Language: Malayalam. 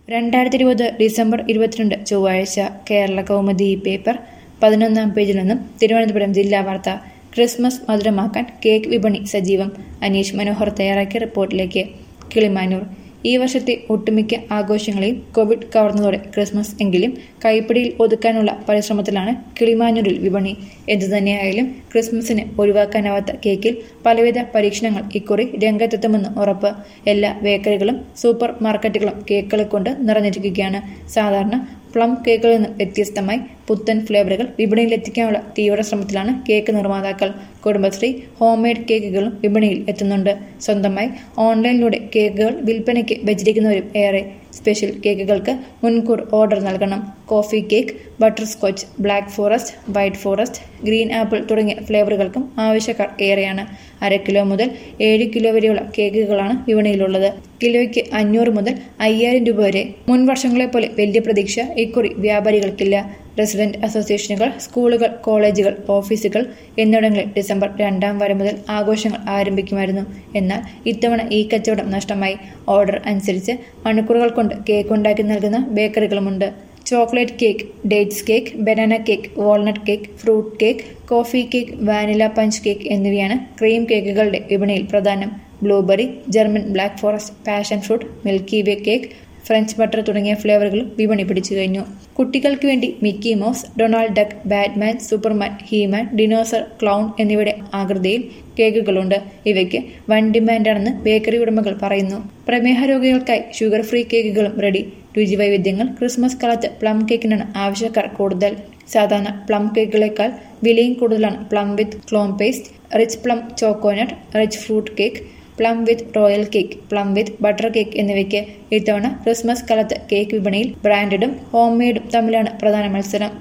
രണ്ടായിരത്തി ഇരുപത് ഡിസംബർ ഇരുപത്തിരണ്ട് ചൊവ്വാഴ്ച കേരള കൗമുദി പേപ്പർ പതിനൊന്നാം പേജിൽ നിന്നും തിരുവനന്തപുരം ജില്ലാ വാർത്ത ക്രിസ്മസ് മധുരമാക്കാൻ കേക്ക് വിപണി സജീവം അനീഷ് മനോഹർ തയ്യാറാക്കിയ റിപ്പോർട്ടിലേക്ക് കിളിമാനൂർ ഈ വർഷത്തെ ഒട്ടുമിക്ക ആഘോഷങ്ങളെയും കോവിഡ് കവർന്നതോടെ ക്രിസ്മസ് എങ്കിലും കൈപ്പിടിയിൽ ഒതുക്കാനുള്ള പരിശ്രമത്തിലാണ് കിളിമാനൂരിൽ വിപണി എന്തുതന്നെയായാലും ക്രിസ്മസിന് ഒഴിവാക്കാനാവാത്ത കേക്കിൽ പലവിധ പരീക്ഷണങ്ങൾ ഇക്കുറി രംഗത്തെത്തുമെന്ന് ഉറപ്പ് എല്ലാ ബേക്കറികളും സൂപ്പർ മാർക്കറ്റുകളും കേക്കുകൾ കൊണ്ട് നിറഞ്ഞിരിക്കുകയാണ് സാധാരണ പ്ലം കേക്കുകളിൽ നിന്ന് വ്യത്യസ്തമായി പുത്തൻ ഫ്ലേവറുകൾ വിപണിയിലെത്തിക്കാനുള്ള തീവ്ര ശ്രമത്തിലാണ് കേക്ക് നിർമ്മാതാക്കൾ കുടുംബശ്രീ ഹോം മെയ്ഡ് കേക്കുകളും വിപണിയിൽ എത്തുന്നുണ്ട് സ്വന്തമായി ഓൺലൈനിലൂടെ കേക്കുകൾ വിൽപ്പനയ്ക്ക് വെച്ചിരിക്കുന്നവരും ഏറെ സ്പെഷ്യൽ കേക്കുകൾക്ക് മുൻകൂർ ഓർഡർ നൽകണം coffee cake butterscotch black forest white forest green apple തുടങ്ങിയ ഫ്ലേവറുകൾക്കും ആവശ്യക്കാർ ഏറെയാണ് അര കിലോ മുതൽ ഏഴ് കിലോ വരെയുള്ള കേക്കുകളാണ് വിപണിയിലുള്ളത് കിലോയ്ക്ക് അഞ്ഞൂറ് മുതൽ അയ്യായിരം രൂപ വരെ മുൻ വർഷങ്ങളെ പോലെ വലിയ പ്രതീക്ഷ ഇക്കുറി വ്യാപാരികൾക്കില്ല റെസിഡന്റ് അസോസിയേഷനുകൾ സ്കൂളുകൾ കോളേജുകൾ ഓഫീസുകൾ എന്നിവിടങ്ങളിൽ ഡിസംബർ രണ്ടാം വാരം മുതൽ ആഘോഷങ്ങൾ ആരംഭിക്കുമായിരുന്നു എന്നാൽ ഇത്തവണ ഈ കച്ചവടം നഷ്ടമായി ഓർഡർ അനുസരിച്ച് മണിക്കൂറുകൾ കൊണ്ട് കേക്ക് ഉണ്ടാക്കി നൽകുന്ന ബേക്കറികളുമുണ്ട് chocolate cake dates cake banana cake walnut cake fruit cake coffee cake vanilla punch cake എന്നിവയാണ് ക്രീം കേക്കുകളുടെ വിപണിയിൽ പ്രധാനം blueberry German black forest passion fruit milky way cake French butter തുടങ്ങിയ ഫ്ലേവറുകളും വിപണി പിടിച്ചു കഴിഞ്ഞു കുട്ടികൾക്ക് വേണ്ടി Mickey Mouse Donald Duck Batman Superman He-Man dinosaur clown എന്നിവയുടെ ആകൃതിയിൽ കേക്കുകളുണ്ട് ഇവയ്ക്ക് വൻ ഡിമാൻഡാണെന്ന് ബേക്കറി ഉടമകൾ പറയുന്നു പ്രമേഹ രോഗികൾക്കായി ഷുഗർ ഫ്രീ കേക്കുകളും റെഡി രുചി വൈവിധ്യങ്ങൾ ക്രിസ്മസ് കാലത്ത് പ്ലം കേക്കിനാണ് ആവശ്യക്കാർ കൂടുതൽ സാധാരണ പ്ലം കേക്കുകളേക്കാൾ വിലയും കൂടുതലാണ് പ്ലം വിത്ത് ക്ലോം paste rich plum choconut rich fruit cake plum with royal cake plum with butter cake എന്നിവയ്ക്ക് ഇത്തവണ ക്രിസ്മസ് കാലത്ത് കേക്ക് വിപണിയിൽ ബ്രാൻഡഡും ഹോം മെയ്ഡും തമ്മിലാണ് പ്രധാന മത്സരം